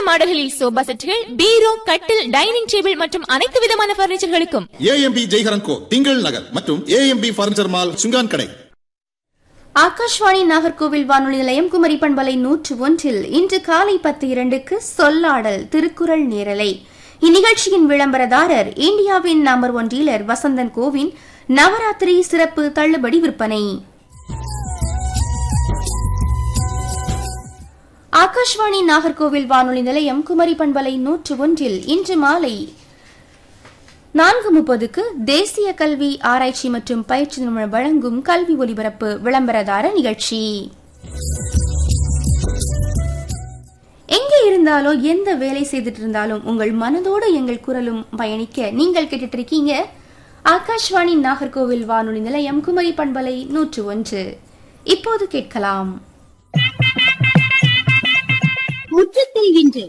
மாடல்களில் sofa செட்டுகள் பீரோ கட்டில் dining table மற்றும் அனைத்து விதமான பர்னிச்சர்களுக்கும் ஏஎம்பி ஜெய்ஹரன் கோ திங்கள் நகர் மற்றும் ஏஎம்பி பர்னிச்சர் மால் சுங்கான் கடை ஆகாஷ்வாணி நாகர்கோவில் வானொலி நிலையம் குமரி பண்பலை நூற்று ஒன்றில் இன்று காலை பத்து இரண்டுக்கு சொல்லாடல் திருக்குறள் நேரலை இந்நிகழ்ச்சியின் விளம்பரதாரர் இந்தியாவின் நம்பர் ஒன் டீலர் வசந்தன் கோவின் நவராத்திரி சிறப்பு தள்ளுபடி விற்பனை ஆகாஷ்வாணி நாகர்கோவில் வானொலி நிலையம் குமரி பண்பலை நூற்று ஒன்றில் இன்று மாலை நான்கு முப்பதுக்கு தேசிய கல்வி ஆராய்ச்சி மற்றும் பயிற்சி நிறுவனம் வழங்கும் கல்வி ஒலிபரப்பு விளம்பரதார நிகழ்ச்சி எங்கே இருந்தாலோ எந்த வேலை செய்துட்டு இருந்தாலும் உங்கள் மனதோடு எங்கள் குரலும் பயணிக்க நீங்கள் கேட்டுட்டு இருக்கீங்க ஆகாஷ்வாணி நாகர்கோவில் வானொலி நிலையம் குமரி பண்பலை நூற்று ஒன்று இப்போது கேட்கலாம் முற்றத்தில் இன்று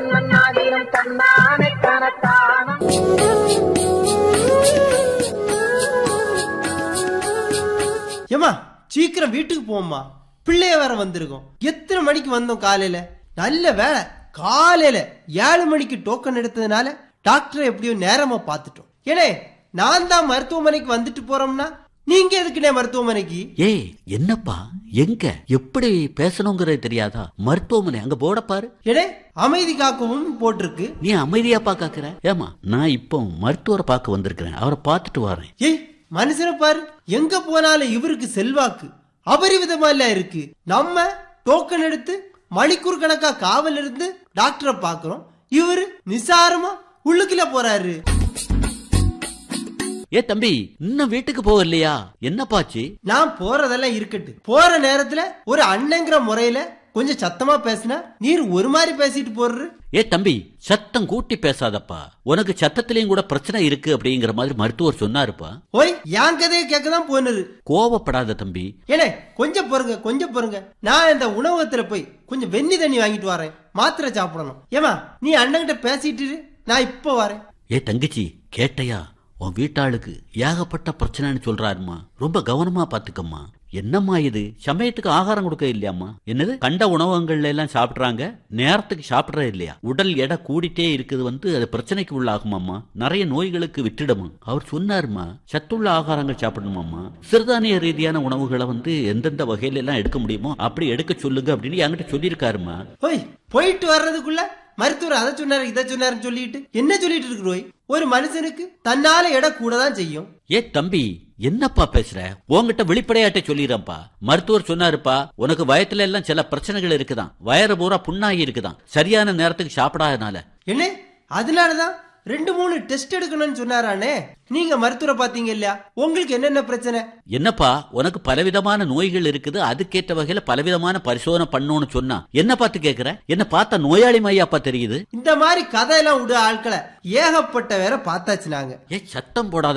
ஏமா சீக்கிரம் வீட்டுக்கு போம்மா பிள்ளைய வேற வந்திருக்கோம் எத்தனை மணிக்கு வந்தோம் காலையில நல்ல வேலை காலையில ஏழு மணிக்கு டோக்கன் எடுத்ததுனால டாக்டரை எப்படியோ நேரமா பார்த்துட்டோம் ஏனே நான் தான் மருத்துவமனைக்கு வந்துட்டு போறோம்னா நீங்க எதுக்குனே மருத்துவமனைக்கு ஏய் என்னப்பா எங்க எப்படி பேசணுங்கிறது தெரியாதா மருத்துவமனை அங்க போட பாரு ஏனே அமைதி காக்கவும் போட்டிருக்கு நீ அமைதியாப்பா காக்குற ஏமா நான் இப்போ மருத்துவரை பார்க்க வந்திருக்கிறேன் அவரை பார்த்துட்டு வரேன் ஏய் மனுஷனை பாரு எங்க போனாலும் இவருக்கு செல்வாக்கு அபரிவிதமா இல்ல இருக்கு நம்ம டோக்கன் எடுத்து மணிக்கூர் கணக்கா காவல் இருந்து டாக்டரை பாக்குறோம் இவரு நிசாரமா உள்ளுக்குள்ள போறாரு ஏ தம்பி இன்னும் வீட்டுக்கு போகலையா என்னப்பாச்சு நான் போறதெல்லாம் இருக்கட்டு போற நேரத்துல ஒரு அண்ணங்கிற முறையில கொஞ்சம் சத்தமா பேசினா நீர் ஒரு மாதிரி பேசிட்டு போடுற ஏ தம்பி சத்தம் கூட்டி பேசாதப்பா உனக்கு சத்தத்திலையும் கூட பிரச்சனை இருக்கு அப்படிங்கிற மாதிரி மருத்துவர் சொன்னாருப்பா ஓய் என் கதையை கேட்கதான் போனது கோவப்படாத தம்பி ஏனே கொஞ்சம் பொறுங்க கொஞ்சம் பொறுங்க நான் இந்த உணவகத்துல போய் கொஞ்சம் வெண்ணி தண்ணி வாங்கிட்டு வரேன் மாத்திரை சாப்பிடணும் ஏமா நீ அண்ணன்கிட்ட பேசிட்டு இரு, நான் இப்போ வரேன் ஏ தங்கச்சி கேட்டையா உன் வீட்டாளுக்கு ஏகப்பட்ட பிரச்சனைன்னு சொல்றாருமா ரொம்ப கவனமா பாத்துக்கம்மா என்னம்மா இது சமயத்துக்கு ஆகாரம் கொடுக்க இல்லையாம்மா என்னது கண்ட உணவகங்கள்ல எல்லாம் சாப்பிடுறாங்க நேரத்துக்கு சாப்பிடுறது இல்லையா உடல் எடை கூடிட்டே இருக்குது வந்து அது பிரச்சனைக்கு உள்ளாகுமாம்மா நிறைய நோய்களுக்கு விட்டுடுமா அவர் சொன்னாருமா சத்துள்ள ஆகாரங்கள் சாப்பிடணுமாம்மா சிறுதானிய ரீதியான உணவுகளை வந்து எந்தெந்த வகையில எல்லாம் எடுக்க முடியுமோ அப்படி எடுக்க சொல்லுங்க அப்படின்னு என்கிட்ட சொல்லியிருக்காருமா ஓய் போயிட்டு வர்றதுக்குள்ள மருத்துவர் அதை சொன்னாரு இதை சொன்னாருன்னு சொல்லிட்டு என்ன சொல்லிட்டு இருக்கிறோய் ஒரு மனுஷனுக்கு தன்னால எடை கூட தான் செய்யும் ஏ தம்பி என்னப்பா பேசுற உன்கிட்ட வெளிப்படையாட்ட சொல்லிடுறேன்ப்பா மருத்துவர் சொன்னாருப்பா உனக்கு வயத்துல எல்லாம் சில பிரச்சனைகள் இருக்குதான் வயறு பூரா புண்ணாகி இருக்குதான் சரியான நேரத்துக்கு சாப்பிடாதனால என்ன அதனாலதான் ரெண்டு மூணு டெஸ்ட் எடுக்கணும்னு சொன்னாரானே நீங்க மருத்துவரை பாத்தீங்க இல்லையா உங்களுக்கு என்னென்ன பிரச்சனை என்னப்பா உனக்கு பலவிதமான நோய்கள் இருக்குது அதுக்கேற்ற வகையில பலவிதமான பரிசோதனை பண்ணணும்னு சொன்னா என்ன பார்த்து கேக்குற என்ன பார்த்தா நோயாளி மையாப்பா தெரியுது இந்த மாதிரி கதையெல்லாம் விடு ஆட்களை ஏகப்பட்ட வேற பார்த்தாச்சு நாங்க ஏ சத்தம் போடாத